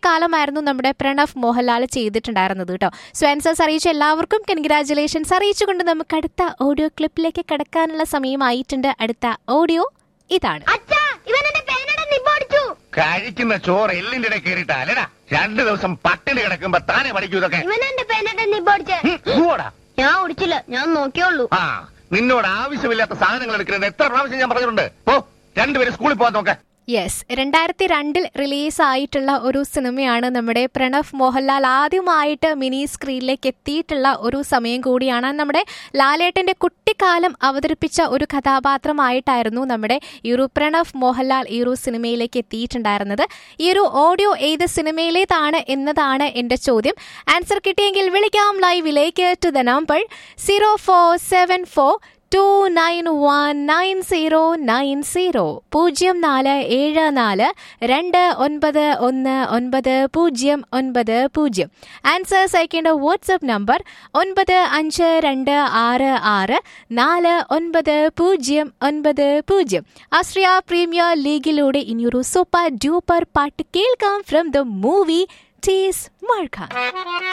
കുട്ടിക്കാലമായിരുന്നു നമ്മുടെ പ്രണവ് മോഹൻലാൽ ചെയ്തിട്ടുണ്ടായിരുന്നത് കേട്ടോ സോ ആൻസേഴ്സ് അറിയിച്ച എല്ലാവർക്കും കൺഗ്രാറ്റുലേഷൻസ് അറിയിച്ചുകൊണ്ട് നമുക്ക് അടുത്ത ഓഡിയോ ക്ലിപ്പിലേക്ക് കിടക്കാനുള്ള സമയമായിട്ടുണ്ട് അടുത്ത ഓഡിയോ ഇതാണ് അച്ഛാ ഇവൻ എന്റെ പേനയുടെ നിബോടിച്ചു കഴിക്കുന്ന ചോറ് എല്ലിന്റെ ഇടയിൽ കയറിയിട്ടാ അല്ലടാ രണ്ടു ദിവസം പട്ടിണി കിടക്കുമ്പോ താനെ പഠിക്കൂ ഇതൊക്കെ ഇവൻ എന്റെ പേനയുടെ നിബോടിച്ച് ഉം, പോടാ. ഞാൻ ഓടിച്ചില്ല ഞാൻ നോക്കിയോളൂ ആ നിന്നോട് ആവശ്യമില്ലാത്ത സാധനങ്ങൾ എടുക്കുന്നത് എത്ര പ്രാവശ്യം ഞാൻ പറഞ്ഞിട്ടുണ്ട് ഓ രണ്ടുപേരും സ്കൂളിൽ പോകാൻ നോക്ക യെസ് രണ്ടായിരത്തി രണ്ടിൽ റിലീസ് ആയിട്ടുള്ള ഒരു സിനിമയാണ് നമ്മുടെ പ്രണവ് മോഹൻലാൽ ആദ്യമായിട്ട് മിനി സ്ക്രീനിലേക്ക് എത്തിയിട്ടുള്ള ഒരു സമയം കൂടിയാണ് നമ്മുടെ ലാലേട്ടന്റെ കുട്ടിക്കാലം അവതരിപ്പിച്ച ഒരു കഥാപാത്രമായിട്ടായിരുന്നു നമ്മുടെ ഈ ഒരു പ്രണവ് മോഹൻലാൽ ഈ ഒരു സിനിമയിലേക്ക് എത്തിയിട്ടുണ്ടായിരുന്നത് ഈ ഒരു ഓഡിയോ ഏത് സിനിമയിലേതാണ് എന്നതാണ് എന്റെ ചോദ്യം ആൻസർ കിട്ടിയെങ്കിൽ വിളിക്കാം ലൈവിലേക്ക് to the number zero four seven four two nine one nine zero nine zero പൂജ്യം നാല് ഏഴ് നാല് രണ്ട് ഒൻപത് ഒന്ന് ഒൻപത് പൂജ്യം ഒൻപത് പൂജ്യം ആൻസേഴ്സ് അയക്കേണ്ട വാട്സപ്പ് നമ്പർ ഒൻപത് അഞ്ച് രണ്ട് ആറ് ആറ് നാല് ഒൻപത് പൂജ്യം ഒൻപത് പൂജ്യം ആസ്ട്രിയ പ്രീമിയർ ലീഗിലൂടെ ഇനിയൊരു സൂപ്പർ ഡ്യൂപ്പർ പാട്ട് കേൾക്കാം ഫ്രം ദ മൂവി ടീസ് മാർഖാൻ